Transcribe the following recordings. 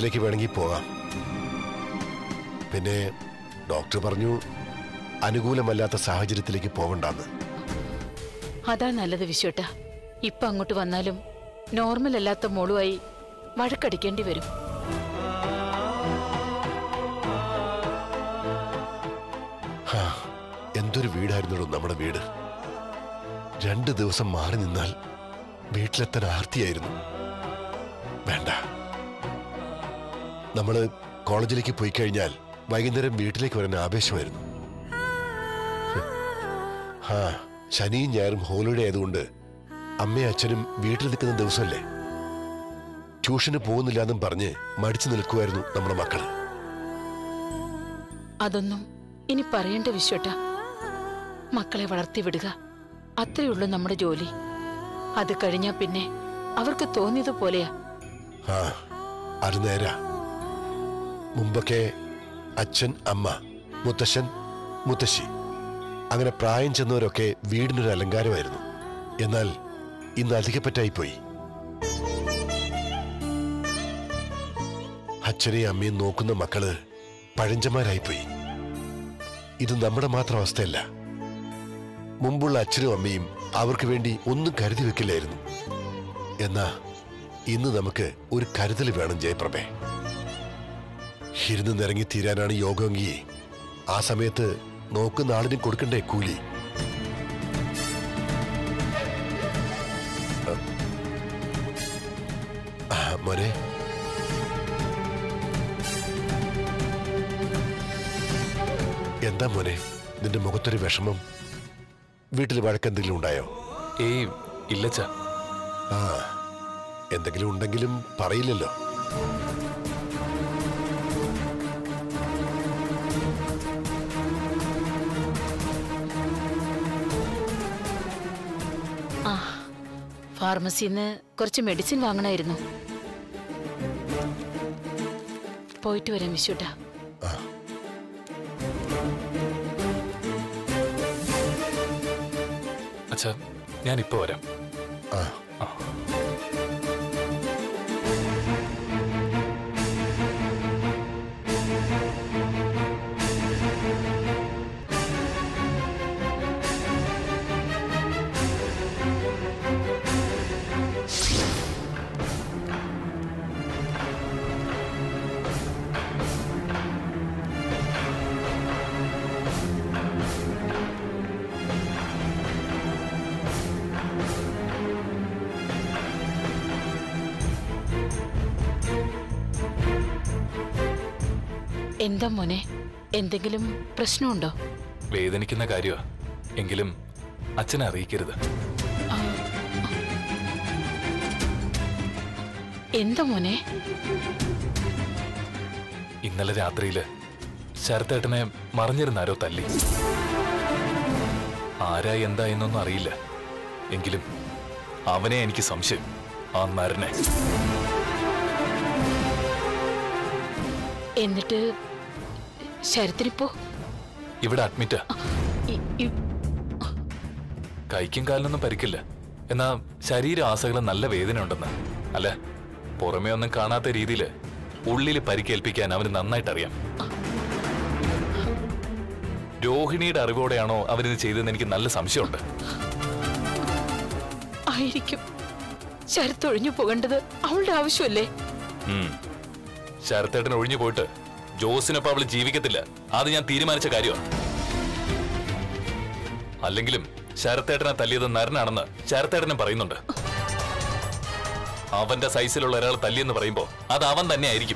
വീട്ടിലേക്ക് വേണമെങ്കിൽ പോകാം പിന്നെ ഡോക്ടർ പറഞ്ഞു അനുകൂലമല്ലാത്ത സാഹചര്യത്തിലേക്ക് പോകണ്ടെന്ന് അതാ നല്ലത് വിശ്വട്ട ഇപ്പൊ അങ്ങോട്ട് വന്നാലും നോർമൽ അല്ലാത്ത മോളുമായി വഴക്കടിക്കേണ്ടി വരും ഹാ, എന്തൊരു വീടായിരുന്നല്ലോ നമ്മുടെ വീട് രണ്ട് ദിവസം മാറി നിന്നാൽ വീട്ടിലെത്താൻ ആർത്തിയായിരുന്നു വേണ്ട നമ്മള് കോളേജിലേക്ക് പോയി കഴിഞ്ഞാൽ വൈകുന്നേരം വീട്ടിലേക്ക് വരാൻ ആവേശമായിരുന്നു ഹാ ശനിയും ഞായറും ഹോളിഡേ ആയതുകൊണ്ട് അമ്മയും അച്ഛനും വീട്ടിൽ നിൽക്കുന്ന ദിവസമല്ലേ ട്യൂഷന് പോകുന്നില്ല എന്നും പറഞ്ഞ് മടിച്ചു നിൽക്കുമായിരുന്നു നമ്മുടെ മക്കള് അതൊന്നും ഇനി പറയേണ്ട വിശ്വട്ട മക്കളെ വളർത്തി വിടുക അത്രയുള്ളൂ നമ്മുടെ ജോലി അത് കഴിഞ്ഞാ പിന്നെ അവർക്ക് തോന്നിയതുപോലെയാ ആ അത് നേരാ മുമ്പൊക്കെ അച്ഛൻ അമ്മ മുത്തശ്ശൻ മുത്തശ്ശി അങ്ങനെ പ്രായം ചെന്നവരൊക്കെ വീടിനൊരു അലങ്കാരമായിരുന്നു എന്നാൽ ഇന്ന് അധികപ്പറ്റായിപ്പോയി അച്ഛനെയും അമ്മയും നോക്കുന്ന മക്കള് പഴഞ്ചന്മാരായിപ്പോയി ഇത് നമ്മുടെ മാത്രം അവസ്ഥയല്ല മുമ്പുള്ള അച്ഛനും അമ്മയും അവർക്ക് വേണ്ടി ഒന്നും കരുതി വെക്കില്ലായിരുന്നു എന്നാ ഇന്ന് നമുക്ക് ഒരു കരുതൽ വേണം ജയപ്രഭേ ഇരുന്ന് നിറങ്ങി തീരാനാണ് യോഗമെങ്കിൽ ആ സമയത്ത് നോക്കുന്ന ആളിനും കൊടുക്കണ്ടേ കൂലി ആ, മോനെ എന്താ മോനെ നിന്റെ മുഖത്തൊരു വിഷമം വീട്ടിൽ വഴക്കെന്തെങ്കിലും ഉണ്ടായോ ഏയ് ഇല്ലച്ചാ ആ എന്തെങ്കിലും ഉണ്ടെങ്കിലും പറയില്ലല്ലോ ആ ഫാർമസിന്ന് കുറച്ച് മെഡിസിൻ വാങ്ങണമായിരുന്നു പോയിട്ട് വരാം വിശ്വട്ട അച്ഛാ ഞാൻ ഇപ്പൊ വരാം ആ എന്താ മോനെ എന്തെങ്കിലും പ്രശ്നമുണ്ടോ വേദനിക്കുന്ന കാര്യമാ എങ്കിലും അച്ഛനെ അറിയിക്കരുത് എന്താ മോനെ ഇന്നലെ രാത്രിയില് ശരത്തേട്ടനെ മറിഞ്ഞിരുന്നാരോ തല്ലി ആരാ എന്താ എന്നൊന്നും അറിയില്ല എങ്കിലും അവനെ എനിക്ക് സംശയം ആ നരനെ എന്നിട്ട് ശരത്തിനിപ്പോ ഇവിടെ അഡ്മിറ്റാ ഇ- ഇ- കൈക്കും കാലിനൊന്നും പരിക്കില്ല എന്നാ ശരീര ആസകലം നല്ല വേദന ഉണ്ടെന്ന് അല്ല പുറമേ ഒന്നും കാണാത്ത രീതിയിൽ ഉള്ളിൽ പരിക്കേൽപ്പിക്കാൻ അവന് നന്നായിട്ട് അറിയാം രോഹിണിയുടെ അറിവോടെയാണോ അവരിത് ചെയ്തതെന്ന് എനിക്ക് നല്ല സംശയമുണ്ട് ആയിരിക്കും ശരത്ത് ഒഴിഞ്ഞു പോകേണ്ടത് അവളുടെ ആവശ്യമല്ലേ ഉം. ശരത്തേട്ടൻ ഒഴിഞ്ഞു പോയിട്ട് ജോസിനൊപ്പം അവള് ജീവിക്കത്തില്ല അത് ഞാൻ തീരുമാനിച്ച കാര്യമാണ് അല്ലെങ്കിലും ശരത്തേട്ടനെ തല്ലിയത് നരനാണെന്ന് ശരത്തേട്ടനും പറയുന്നുണ്ട് അവന്റെ സൈസിലുള്ള ഒരാൾ തല്ലിയെന്ന് പറയുമ്പോ അത് അവൻ തന്നെ ആയിരിക്കും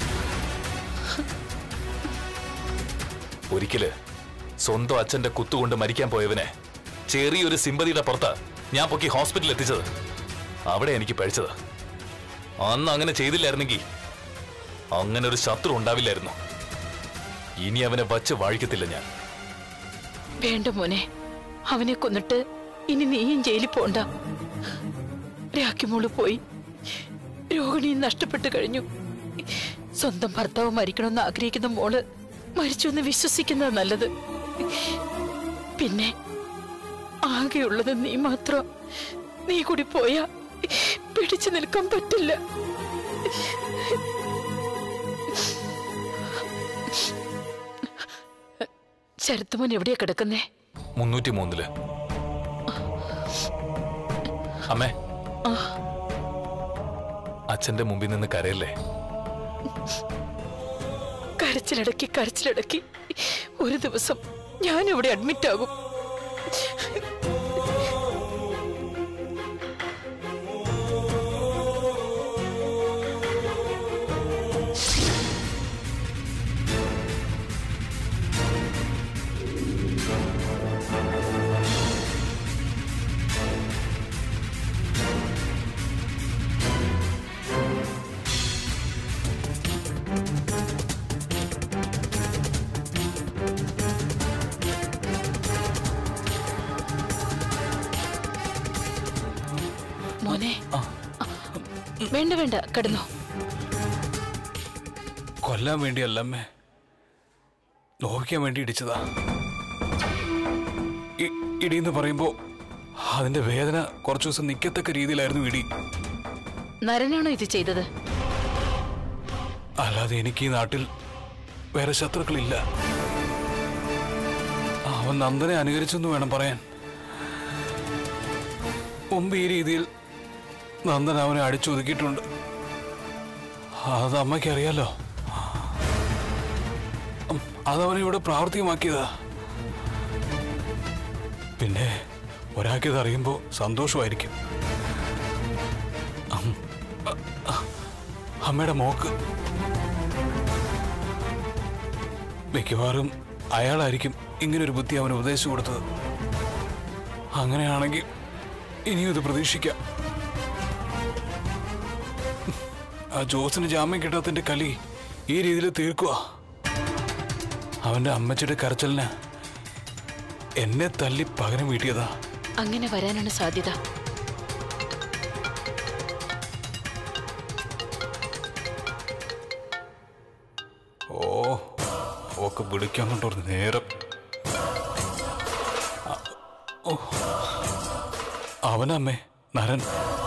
ഒരിക്കല് സ്വന്തം അച്ഛന്റെ കുത്തുകൊണ്ട് മരിക്കാൻ പോയവനെ ചെറിയൊരു സിമ്പതിയുടെ പുറത്ത് ഞാൻ പൊക്കി ഹോസ്പിറ്റലിൽ എത്തിച്ചത് അവിടെ എനിക്ക് പഴിച്ചത് അന്ന് അങ്ങനെ ചെയ്തില്ലായിരുന്നെങ്കിൽ അങ്ങനെ ഒരു ശത്രു ഉണ്ടാവില്ലായിരുന്നു ഇനി അവനെ വച്ച് വാഴിക്കത്തില്ല ഞാൻ വേണ്ട മോനെ അവനെ കൊന്നിട്ട് ഇനി നീയും ജയിലിൽ പോണ്ട രാഖിമോള് പോയി രോഹിണിയും നഷ്ടപ്പെട്ടു കഴിഞ്ഞു സ്വന്തം ഭർത്താവ് മരിക്കണമെന്ന് ആഗ്രഹിക്കുന്ന മോള് മരിച്ചു എന്ന് വിശ്വസിക്കുന്നത് നല്ലത് പിന്നെ ആകെയുള്ളത് നീ മാത്രം നീ കൂടി പോയാ പിടിച്ചു നിൽക്കാൻ പറ്റില്ല ശരത്തുമോൻ എവിടെയാ കിടക്കുന്നേ മുന്നൂറ്റി മൂന്നില് അമ്മേ അച്ഛന്റെ മുമ്പിൽ നിന്ന് കരയല്ലേ കരച്ചിലടക്കി കരച്ചിലടക്കി ഒരു ദിവസം ഞാൻ ഇവിടെ അഡ്മിറ്റ് ആകും മോനെ വേണ്ട വേണ്ട കിടന്നോ കൊല്ലാൻ വേണ്ടിയല്ലമ്മേ നോവിക്കാൻ വേണ്ടി ഇടിച്ചതാ ഇ- ഇടിയെന്ന് പറയുമ്പോ അതിന്റെ വേദന കുറച്ചു ദിവസം നിൽക്കത്തക്ക രീതിയിലായിരുന്നു ഇടി നരനാണോ ഇത് ചെയ്തത് അല്ലാതെ എനിക്ക് ഈ നാട്ടിൽ വേറെ ശത്രുക്കളില്ല അവൻ നന്ദനെ അനുകരിച്ചെന്ന് വേണം പറയാൻ മുമ്പ് ഈ രീതിയിൽ നന്ദൻ അവനെ അടിച്ചൊതുക്കിയിട്ടുണ്ട് അത് അമ്മയ്ക്ക് അറിയാലോ ഉം, അതവനെ ഇവിടെ പ്രാവർത്തികമാക്കിയതാ പിന്നെ ഒരാൾക്കിത് അറിയുമ്പോൾ സന്തോഷമായിരിക്കും അം, അ- അ- അമ്മയുടെ മോക്ക് മിക്കവാറും അയാളായിരിക്കും ഇങ്ങനൊരു ബുദ്ധി അവന് ഉപദേശിച്ചു കൊടുത്തത് അങ്ങനെയാണെങ്കിൽ ഇനിയും ഇത് പ്രതീക്ഷിക്കാം ആ ജോസിന് ജാമ്യം കിട്ടാത്തതിന്റെ കലി ഈ രീതിയിൽ തീർക്കുക അവന്റെ അമ്മച്ചിയുടെ കരച്ചലിന് എന്നെ തല്ലി പകരം വീട്ടിയതാ അങ്ങനെ വരാനാണ് സാധ്യത ഓ ഒക്കെ വിളിക്കാൻ കൊണ്ടുവരുന്ന നേരം അ- ഓ അവനമ്മേ നരൻ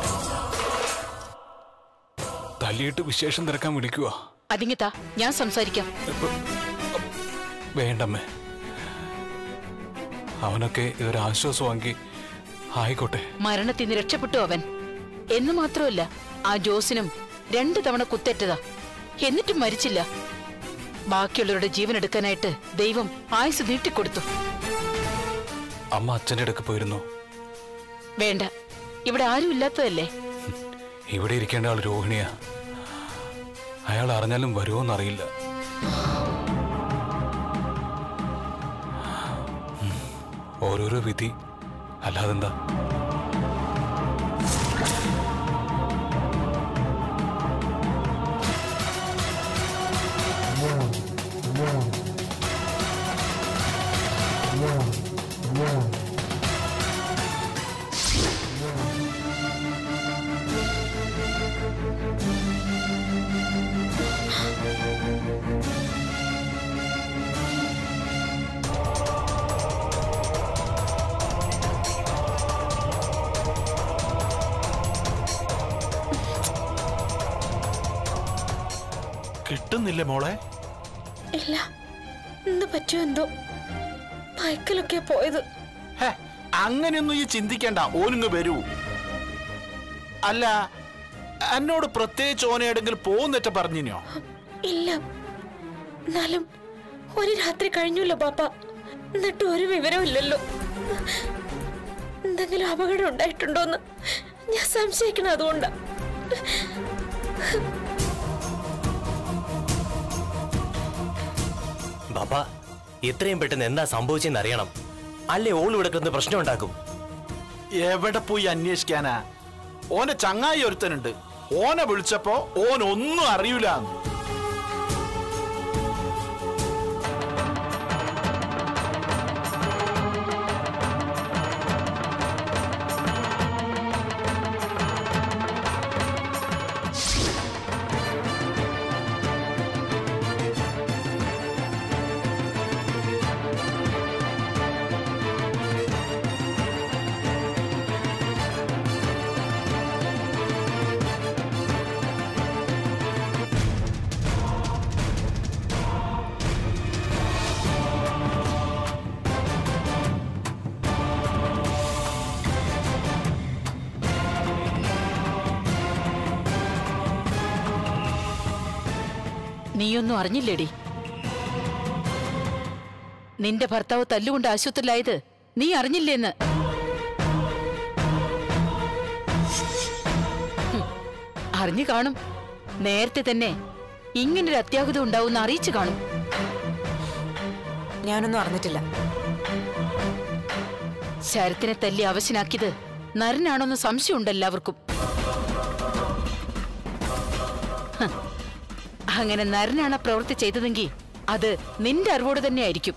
തല്ലിയിട്ട് വിശേഷം തിരക്കാൻ വിളിക്കുക അതിങ്ങിത്താ ഞാൻ സംസാരിക്കാം വേണ്ടമ്മേ അവനൊക്കെ ഇതൊരു ആശ്വാസമാക്കി ആയിക്കോട്ടെ മരണത്തിൽ നിന്ന് രക്ഷപ്പെട്ടു അവൻ എന്ന് മാത്രമല്ല ആ ജോസിനും രണ്ടു തവണ കുത്തേറ്റതാ എന്നിട്ടും മരിച്ചില്ല ബാക്കിയുള്ളവരുടെ ജീവൻ എടുക്കാനായിട്ട് ദൈവം ആയുസ് നീട്ടിക്കൊടുത്തു അമ്മ അച്ഛൻ്റെ അടുക്ക് പോയിരുന്നു വേണ്ട ഇവിടെ ആരും ഇല്ലാത്തതല്ലേ ഇവിടെ ഇരിക്കേണ്ട ആൾ രോഹിണിയാ അയാൾ അറിഞ്ഞാലും വരുമോന്നറിയില്ല ഉം. ഓരോരോ വിധി അല്ലാതെന്താ കിട്ടുന്നില്ലേ മോളെ ഇല്ല എന്ത് പറ്റിയോ എന്തോ ബൈക്കിലൊക്കെ പോയത് ഹേ അങ്ങനെയൊന്നും ഈ ചിന്തിക്കണ്ട ഓനിങ്ങ് വരൂ അല്ല എന്നോട് പ്രത്യേകിച്ച് ഓനെടെങ്കിലും പോകുന്നിട്ട് പറഞ്ഞിനോ ഇല്ല എന്നാലും ഒരു രാത്രി കഴിഞ്ഞല്ലോ പാപ്പ എന്നിട്ട് ഒരു വിവരമില്ലല്ലോ എന്തെങ്കിലും അപകടം ഉണ്ടായിട്ടുണ്ടോന്ന് ഞാൻ സംശയിക്കണം അതുകൊണ്ടാ ബാബ എത്രയും പെട്ടെന്ന് എന്താ സംഭവിച്ചെന്ന് അറിയണം അല്ലേ ഓൾ ഇവിടെ കിടന്ന് പ്രശ്നം ഉണ്ടാക്കും എവിടെ പോയി അന്വേഷിക്കാനാ ഓനെ ചങ്ങായി ഒരുത്തനുണ്ട് ഓനെ വിളിച്ചപ്പോ ഓൻ ഒന്നും അറിയൂല നീയൊന്നും അറിഞ്ഞില്ലേടി നിന്റെ ഭർത്താവ് തല്ലുകൊണ്ട് ആശുപത്രിയിലായത് നീ അറിഞ്ഞില്ലേന്ന് ഹും, അറിഞ്ഞു കാണും നേരത്തെ തന്നെ ഇങ്ങനൊരു അത്യാഹിതം ഉണ്ടാവുമെന്ന് അറിയിച്ചു കാണും ഞാനൊന്നും അറിഞ്ഞിട്ടില്ല ശരത്തിനെ തല്ലി അവശനാക്കിയത് നരനാണോന്ന് സംശയമുണ്ട് എല്ലാവർക്കും ഹ, അങ്ങനെ നരനാണ് ആ പ്രവൃത്തി ചെയ്തതെങ്കിൽ അത് നിന്റെ അറിവോട് തന്നെയായിരിക്കും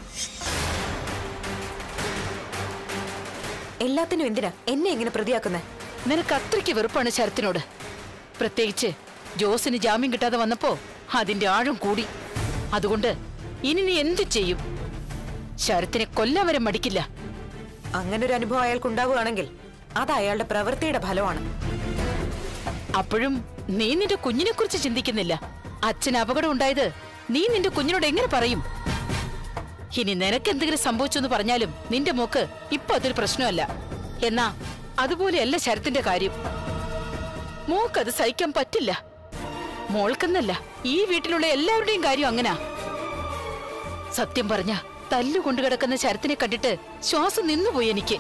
എല്ലാത്തിനും എന്തിനാ എന്നെ ഇങ്ങനെ പ്രതിയാക്കുന്നേ നിനക്ക് അത്രയ്ക്ക് വെറുപ്പാണ് ശരത്തിനോട് പ്രത്യേകിച്ച് ജോസിന് ജാമ്യം കിട്ടാതെ വന്നപ്പോ അതിന്റെ ആഴം കൂടി അതുകൊണ്ട് ഇനി നീ എന്തു ചെയ്യും ശരത്തിനെ കൊല്ലാൻ വരെ മടിക്കില്ല അങ്ങനെ ഒരു അനുഭവം അയാൾക്ക് ഉണ്ടാവുകയാണെങ്കിൽ അത് അയാളുടെ പ്രവൃത്തിയുടെ ഫലമാണ് അപ്പോഴും നീ നിന്റെ കുഞ്ഞിനെ കുറിച്ച് ചിന്തിക്കുന്നില്ല അച്ഛന് അപകടം ഉണ്ടായത് നീ നിന്റെ കുഞ്ഞിനോട് എങ്ങനെ പറയും ഇനി നിനക്ക് എന്തെങ്കിലും സംഭവിച്ചു എന്ന് പറഞ്ഞാലും നിന്റെ മോക്ക് ഇപ്പൊ അതൊരു പ്രശ്നമല്ല എന്നാ അതുപോലെയല്ല ശരത്തിന്റെ കാര്യം മോക്കത് സഹിക്കാൻ പറ്റില്ല മോൾക്കെന്നല്ല ഈ വീട്ടിലുള്ള എല്ലാവരുടെയും കാര്യം അങ്ങനാ സത്യം പറഞ്ഞ തല്ലു കൊണ്ടു കിടക്കുന്ന ശരത്തിനെ കണ്ടിട്ട് ശ്വാസം നിന്നുപോയി എനിക്ക്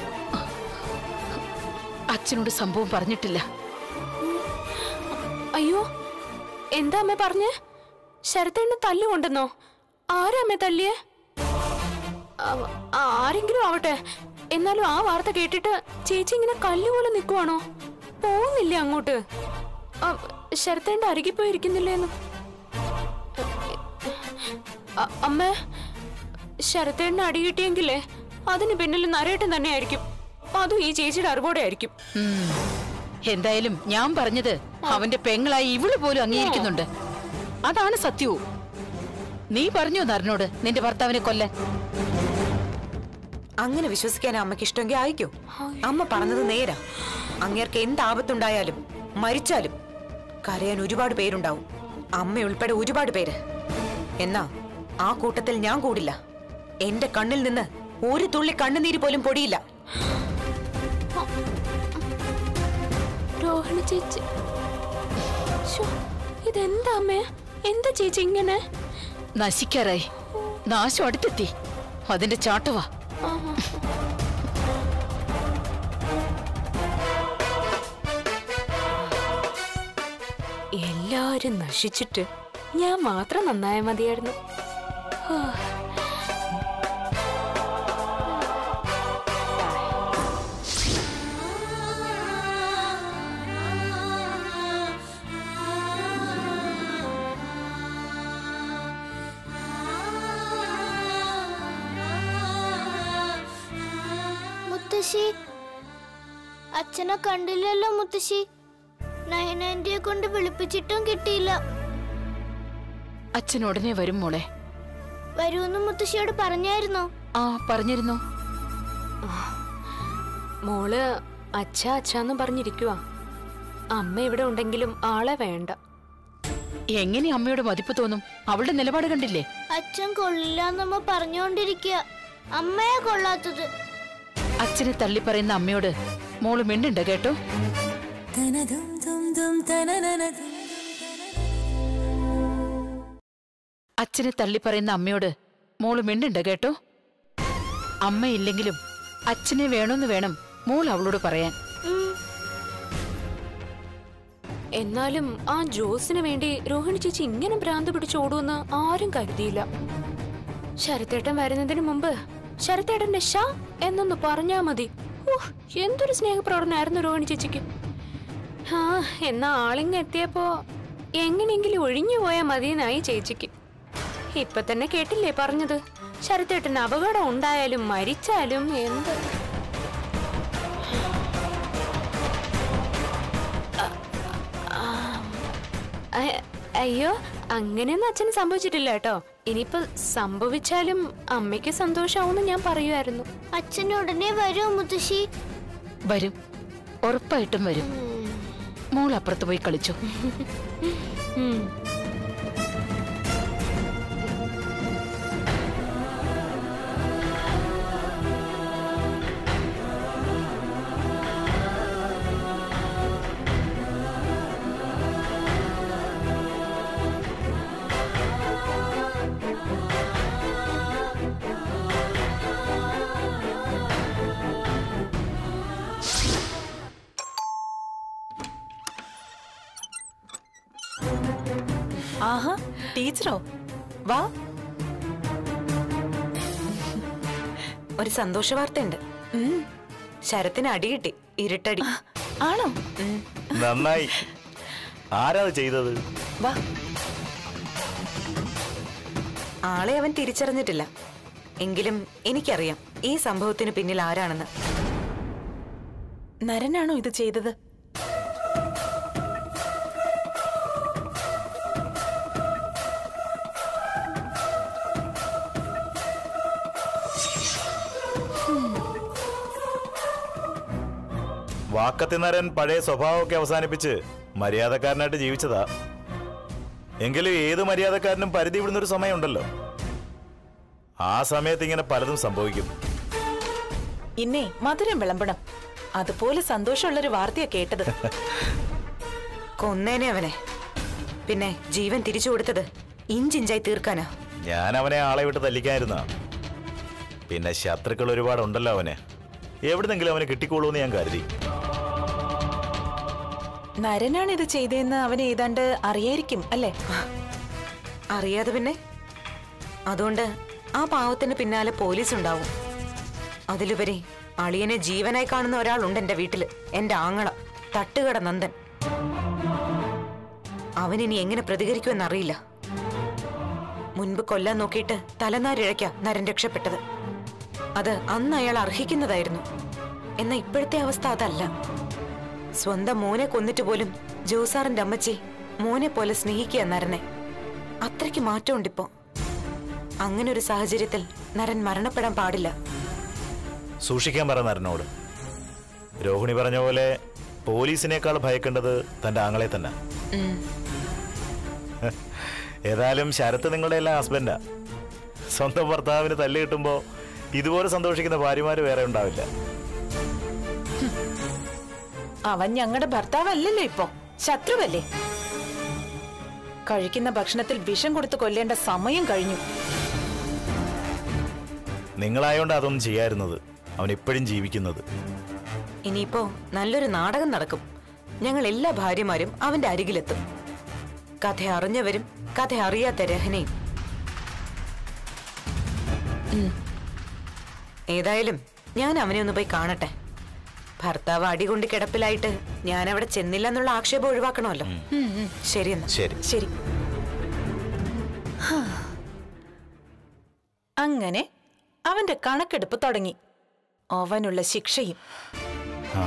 അച്ഛനോട് സംഭവം പറഞ്ഞിട്ടില്ല അയ്യോ എന്താ അമ്മ പറഞ്ഞേ ശരത്തേണ്ണ തല്ലുകൊണ്ടെന്നോ ആരാ അമ്മ തല്ലിയേ അവ- ആരെങ്കിലും ആവട്ടെ എന്നാലും ആ വാർത്ത കേട്ടിട്ട് ചേച്ചി ഇങ്ങനെ കല്ലുപോലെ നിൽക്കുവാണോ പോകുന്നില്ലേ അങ്ങോട്ട് ശരത്തേണ്ട അരികെ പോയി ഇരിക്കുന്നില്ലേന്ന് അ- അമ്മ ശരത്തേണ്ണ അടി കിട്ടിയെങ്കിലേ അതിന് പിന്നിൽ നരേട്ടൻ തന്നെയായിരിക്കും അതും ഈ ചേച്ചിയുടെ അറിവോടെ ആയിരിക്കും ഉം. എന്തായാലും ഞാൻ പറഞ്ഞത് അവന്റെ പെങ്ങളായി ഇവള് പോലും അംഗീകരിക്കുന്നുണ്ട് അതാണ് സത്യവും നീ പറഞ്ഞോ നരനോട് നിന്റെ ഭർത്താവിനെ കൊല്ലാൻ അങ്ങനെ വിശ്വസിക്കാൻ അമ്മയ്ക്ക് ഇഷ്ടമെങ്കിൽ അയക്കൂ അമ്മ പറഞ്ഞത് നേരാ അങ്ങേർക്ക് എന്ത് ആപത്തുണ്ടായാലും മരിച്ചാലും കരയാൻ ഒരുപാട് പേരുണ്ടാവും അമ്മ ഉൾപ്പെടെ ഒരുപാട് പേര് എന്നാ ആ കൂട്ടത്തിൽ ഞാൻ കൂടില്ല എന്റെ കണ്ണിൽ നിന്ന് ഒരു തുള്ളി കണ്ണുനീര് പോലും പൊടിയില്ല രോഹിണി ചേച്ചി ശ്ശോ, ഇതെന്താ അമ്മേ എന്താ ചേച്ചി ഇങ്ങനെ നശിക്കാറായി നാശം അടുത്തെത്തി അതിന്റെ ചാട്ടവാ എല്ലാരും നശിച്ചിട്ട് ഞാൻ മാത്രം നന്നായ മതിയായിരുന്നു ഹോ. മുത്തശ്ശി അച്ഛനെ കണ്ടില്ലല്ലോ മുത്തശ്ശി നയനന്റിയെ കൊണ്ട് വിളിപ്പിച്ചിട്ടും കിട്ടിയില്ല അച്ഛൻ ഉടനെ വരും മോളെ വരൂന്ന് മുത്തശ്ശിയോട് പറഞ്ഞായിരുന്നോ ആ പറഞ്ഞിരുന്നു മോള് അച്ഛ അച്ഛന്ന് പറഞ്ഞിരിക്കുവാ അമ്മ ഇവിടെ ഉണ്ടെങ്കിലും ആളെ വേണ്ട എങ്ങനെ അമ്മയോട് മതിപ്പ് തോന്നും അവളുടെ നിലപാട് കണ്ടില്ലേ അച്ഛൻ കൊള്ളില്ലാന്നമ്മ പറഞ്ഞുകൊണ്ടിരിക്കുക അമ്മയെ കൊള്ളാത്തത് അച്ഛനെ തള്ളിപ്പറയുന്ന അമ്മയോട് മോള് മിണ്ടുണ്ട് കേട്ടോ അച്ഛനെ തള്ളിപ്പറയുന്ന അമ്മയോട് മോള് മിണ്ടുണ്ട് കേട്ടോ അമ്മയില്ലെങ്കിലും അച്ഛനെ വേണമെന്ന് വേണം മോൾ അവളോട് പറയാൻ ഉം. എന്നാലും ആ ജോസിന് വേണ്ടി രോഹിണി ചേച്ചി ഇങ്ങനെ ഭ്രാന്ത് പിടിച്ചോടുമെന്ന് ആരും കരുതിയില്ല ശരത്തേട്ടൻ വരുന്നതിന് മുമ്പ് ശരത്തേട്ടന്റെ ഷാ എന്നൊന്ന് പറഞ്ഞാ മതി ഉഹ്, എന്തൊരു സ്നേഹപ്രകടനായിരുന്നു രോഹിണി ചേച്ചിക്ക് ആ എന്നാ ആളിങ് എത്തിയപ്പോ എങ്ങനെയെങ്കിലും ഒഴിഞ്ഞു പോയാ മതിയെന്നായി ചേച്ചിക്ക് ഇപ്പൊ തന്നെ കേട്ടില്ലേ പറഞ്ഞത് ശരത്തേട്ടന് അപകടം ഉണ്ടായാലും മരിച്ചാലും എന്ത് അ- അയ്യോ അങ്ങനെയൊന്നും അച്ഛന് സംഭവിച്ചിട്ടില്ല കേട്ടോ ഇനിയിപ്പോ സംഭവിച്ചാലും അമ്മയ്ക്ക് സന്തോഷാവുമെന്ന് ഞാൻ പറയുമായിരുന്നു അച്ഛൻ ഉടനെ വരുമോ മുത്തശ്ശി വരും ഉറപ്പായിട്ടും വരും മോൾ അപ്പുറത്ത് പോയി കളിച്ചു ഉം. ആഹാ ടീച്ചറോ വാ ഒരു സന്തോഷ വാർത്തയുണ്ട് ശരത്തിന് അടി കിട്ടി ഇരുട്ടടി ആണോ നന്നായി ആരാ അത് ചെയ്തത് വാ ആളെ അവൻ തിരിച്ചറിഞ്ഞിട്ടില്ല എങ്കിലും എനിക്കറിയാം ഈ സംഭവത്തിന് പിന്നിൽ ആരാണെന്ന് നരനാണോ ഇത് ചെയ്തത് വാക്കത്തിനരൻ പഴയ സ്വഭാവമൊക്കെ അവസാനിപ്പിച്ച് മര്യാദക്കാരനായിട്ട് ജീവിച്ചതാ എങ്കിലും ഏത് മര്യാദക്കാരനും പരിധി വിടുന്നൊരു സമയമുണ്ടല്ലോ ആ സമയത്ത് ഇങ്ങനെ പലതും സംഭവിക്കും ഇന്നേ മധുരം വിളമ്പണം അതുപോലെ സന്തോഷമുള്ളൊരു വാർത്തയാ കേട്ടത് കൊന്നേനെ അവനെ പിന്നെ ജീവൻ തിരിച്ചു കൊടുത്തത് ഇഞ്ചിഞ്ചായി തീർക്കാനാ ഞാൻ അവനെ ആളെ വിട്ട് തല്ലിക്കായിരുന്ന പിന്നെ ശത്രുക്കൾ ഒരുപാടുണ്ടല്ലോ അവന് എവിടുന്നെങ്കിലും അവന് കിട്ടിക്കോളൂന്ന് ഞാൻ കരുതി നരനാണ് ഇത് ചെയ്തതെന്ന് അവൻ ഏതാണ്ട് അറിയായിരിക്കും അല്ലേ അറിയാതെ പിന്നെ അതുകൊണ്ട് ആ പാവത്തിന് പിന്നാലെ പോലീസ് ഉണ്ടാവും അതിലുപരി അളിയനെ ജീവനായി കാണുന്ന ഒരാളുണ്ട് എന്റെ വീട്ടില് എന്റെ ആങ്ങള തട്ടുകട നന്ദൻ അവനിനി എങ്ങനെ പ്രതികരിക്കുമെന്നറിയില്ല മുൻപ് കൊല്ലാൻ നോക്കിയിട്ട് തലനാരിഴയ്ക്ക നരൻ രക്ഷപ്പെട്ടത് അത് അന്ന് അയാൾ അർഹിക്കുന്നതായിരുന്നു എന്നാ ഇപ്പോഴത്തെ അവസ്ഥ അതല്ല സ്വന്തം മോനെ കൊന്നിട്ട് പോലും ജോസാറിന്റെ അമ്മച്ചി മോനെ പോലെ സ്നേഹിക്കുക നരനെ അത്രയ്ക്ക് മാറ്റമുണ്ടിപ്പോ അങ്ങനെ ഒരു സാഹചര്യത്തിൽ നരൻ മരണപ്പെടാൻ പാടില്ല സൂക്ഷിക്കാൻ പറ നരനോട് രോഹിണി പറഞ്ഞ പോലെ പോലീസിനേക്കാൾ ഭയക്കേണ്ടത് തന്റെ ആങ്ങളെ തന്നെ ഉം. ഏതായാലും ശരത്ത് നിങ്ങളുടെ എല്ലാം ഹസ്ബൻഡാ സ്വന്തം ഭർത്താവിന് തല്ല് കിട്ടുമ്പോ ഇതുപോലെ സന്തോഷിക്കുന്ന ഭാര്യമാര് വേറെ ഉണ്ടാവില്ല അവൻ ഞങ്ങളുടെ ഭർത്താവല്ലല്ലോ ഇപ്പോ ശത്രുവല്ലേ കഴിക്കുന്ന ഭക്ഷണത്തിൽ വിഷം കൊടുത്ത് കൊല്ലേണ്ട സമയം കഴിഞ്ഞു നിങ്ങളായോണ്ട് അതൊന്നും ചെയ്യായിരുന്നത് അവൻ ഇപ്പോഴും ജീവിക്കുന്നത് ഇനിയിപ്പോ നല്ലൊരു നാടകം നടക്കും ഞങ്ങൾ എല്ലാ ഭാര്യമാരും അവന്റെ അരികിലെത്തും കഥ അറിഞ്ഞവരും കഥ അറിയാത്ത രഹനയും ഉം. ഏതായാലും ഞാൻ അവനെ ഒന്ന് പോയി കാണട്ടെ ഭർത്താവ് അടികൊണ്ട് കിടപ്പിലായിട്ട് ഞാൻ അവിടെ ചെന്നില്ല എന്നുള്ള ആക്ഷേപം ഒഴിവാക്കണമല്ലോ ശരിയെന്നാ ശരി ശരി ഹാ. അങ്ങനെ അവന്റെ കണക്കെടുപ്പ് തുടങ്ങി അവനുള്ള ശിക്ഷയും ആ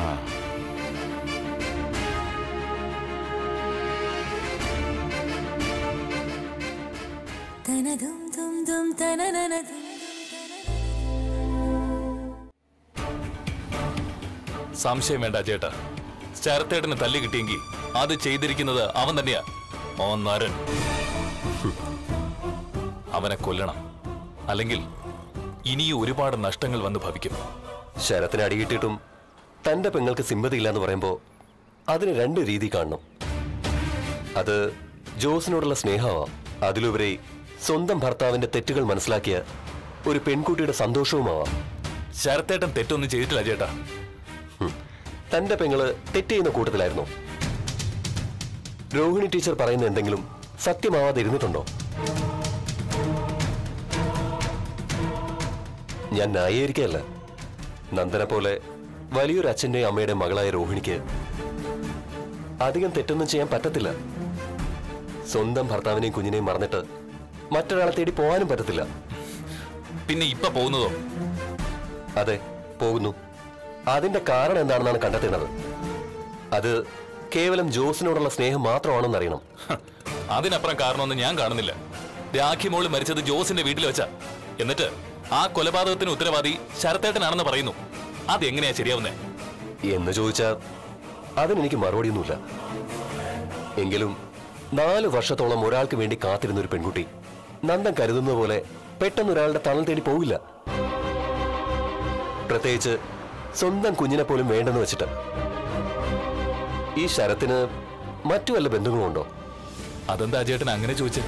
സംശയം വേണ്ട ചേട്ടാ ശരത്തേട്ടന് തല്ലി കിട്ടിയെങ്കിൽ അത് ചെയ്തിരിക്കുന്നത് അവൻ തന്നെയാ ഓ നരൻ ഹും. അവനെ കൊല്ലണം അല്ലെങ്കിൽ ഇനിയും ഒരുപാട് നഷ്ടങ്ങൾ വന്ന് ഭവിക്കും ശരത്തിന് അടികിട്ടിട്ടും തന്റെ പെങ്ങൾക്ക് സിമ്പതിയില്ല പറയുമ്പോൾ അതിന് രണ്ട് രീതി കാണണം അത് ജോസിനോടുള്ള സ്നേഹമാവാം അതിലുപരി സ്വന്തം ഭർത്താവിന്റെ തെറ്റുകൾ മനസ്സിലാക്കിയ ഒരു പെൺകുട്ടിയുടെ സന്തോഷവുമാവാം ശരത്തേട്ടൻ തെറ്റൊന്നും ചെയ്തിട്ടില്ല ചേട്ടാ ഹും. തന്റെ പെങ്ങള് തെറ്റ് ചെയ്യുന്ന കൂട്ടത്തിലായിരുന്നു രോഹിണി ടീച്ചർ പറയുന്ന എന്തെങ്കിലും സത്യമാവാതെ ഇരുന്നിട്ടുണ്ടോ ഞാൻ ന്യായീകരിക്കുകയല്ല നന്ദനെ പോലെ വലിയൊരു അച്ഛന്റെയും അമ്മയുടെയും മകളായ രോഹിണിക്ക് അധികം തെറ്റൊന്നും ചെയ്യാൻ പറ്റത്തില്ല സ്വന്തം ഭർത്താവിനെയും കുഞ്ഞിനെയും മറന്നിട്ട് മറ്റൊരാളെ തേടി പോകാനും പറ്റത്തില്ല പിന്നെ ഇപ്പൊ പോകുന്നതോ അതെ പോകുന്നു അതിന്റെ കാരണം എന്താണെന്നാണ് കണ്ടെത്തേണ്ടത് അത് കേവലം ജോസിനോടുള്ള സ്നേഹം മാത്രമാണെന്ന് അറിയണം ഹ, അതിനപ്പുറം കാരണമൊന്നും ഞാൻ കാണുന്നില്ല രാഖി മോള് മരിച്ചത് ജോസിന്റെ വീട്ടിൽ വെച്ചാ എന്നിട്ട് ആ കൊലപാതകത്തിന് ഉത്തരവാദി ശരത്തേട്ടനാണെന്ന് പറയുന്നു അതെങ്ങനെയാ ശരിയാവുന്നേ എന്ന് ചോദിച്ചാൽ അതിനെനിക്ക് മറുപടിയൊന്നുമില്ല എങ്കിലും നാല് വർഷത്തോളം ഒരാൾക്ക് വേണ്ടി കാത്തിരുന്ന ഒരു പെൺകുട്ടി നന്ദൻ കരുതുന്നത് പോലെ പെട്ടെന്ന് ഒരാളുടെ തണൽ തേടി പോവില്ല പ്രത്യേകിച്ച് സ്വന്തം കുഞ്ഞിനെ പോലും വേണ്ടെന്ന് വെച്ചിട്ട് ഈ ശരത്തിന് മറ്റു വല്ല ബന്ധങ്ങളുണ്ടോ അതെന്താ ചേട്ടൻ അങ്ങനെ ചോദിച്ചേ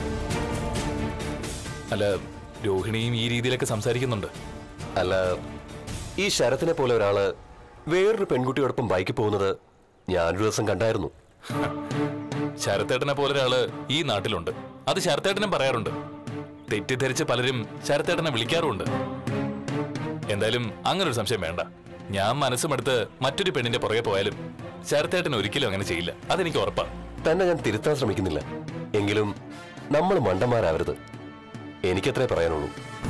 അല്ല രോഹിണിയും ഈ രീതിയിലൊക്കെ സംസാരിക്കുന്നുണ്ട് അല്ല ഈ ശരത്തിനെ പോലെ ഒരാള് വേറൊരു പെൺകുട്ടിയോടൊപ്പം ബൈക്കിൽ പോകുന്നത് ഞാനൊരു ദിവസം കണ്ടായിരുന്നു ശരത്തേട്ടനെ പോലെ ഒരാള് ഈ നാട്ടിലുണ്ട് അത് ശരത്തേട്ടനും പറയാറുണ്ട് തെറ്റിദ്ധരിച്ച് പലരും ശരത്തേട്ടനെ വിളിക്കാറുമുണ്ട് എന്തായാലും അങ്ങനെ ഒരു സംശയം വേണ്ട ഞാൻ മനസ്സുമെടുത്ത് മറ്റൊരു പെണ്ണിന്റെ പുറകെ പോയാലും ശരത്തേട്ടൻ ഒരിക്കലും അങ്ങനെ ചെയ്യില്ല അതെനിക്ക് ഉറപ്പാ തന്നെ ഞാൻ തിരുത്താൻ ശ്രമിക്കുന്നില്ല എങ്കിലും നമ്മൾ മണ്ടന്മാരാവരുത് എനിക്കത്രേ പറയാനുള്ളൂ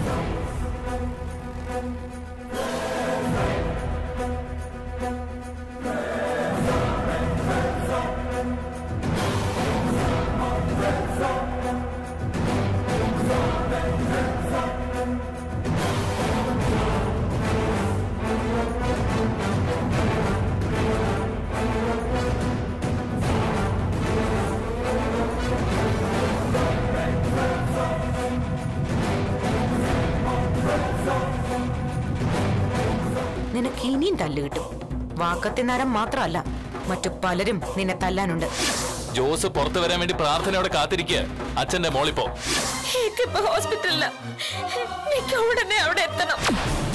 നിനക്ക് ഇനിയും തല്ല് കിട്ടും വാക്കത്തിനാരം മാത്രമല്ല മറ്റു പലരും നിന്നെ തല്ലാനുണ്ട് ജോസ് പുറത്തു വരാൻ വേണ്ടി പ്രാർത്ഥനയോടെ കാത്തിരിക്കുക അച്ഛന്റെ മോളിപ്പോ എനിക്കിപ്പോ ഹോസ്പിറ്റലില്ല എനിക്ക് ഉടനെ അവിടെ എത്തണം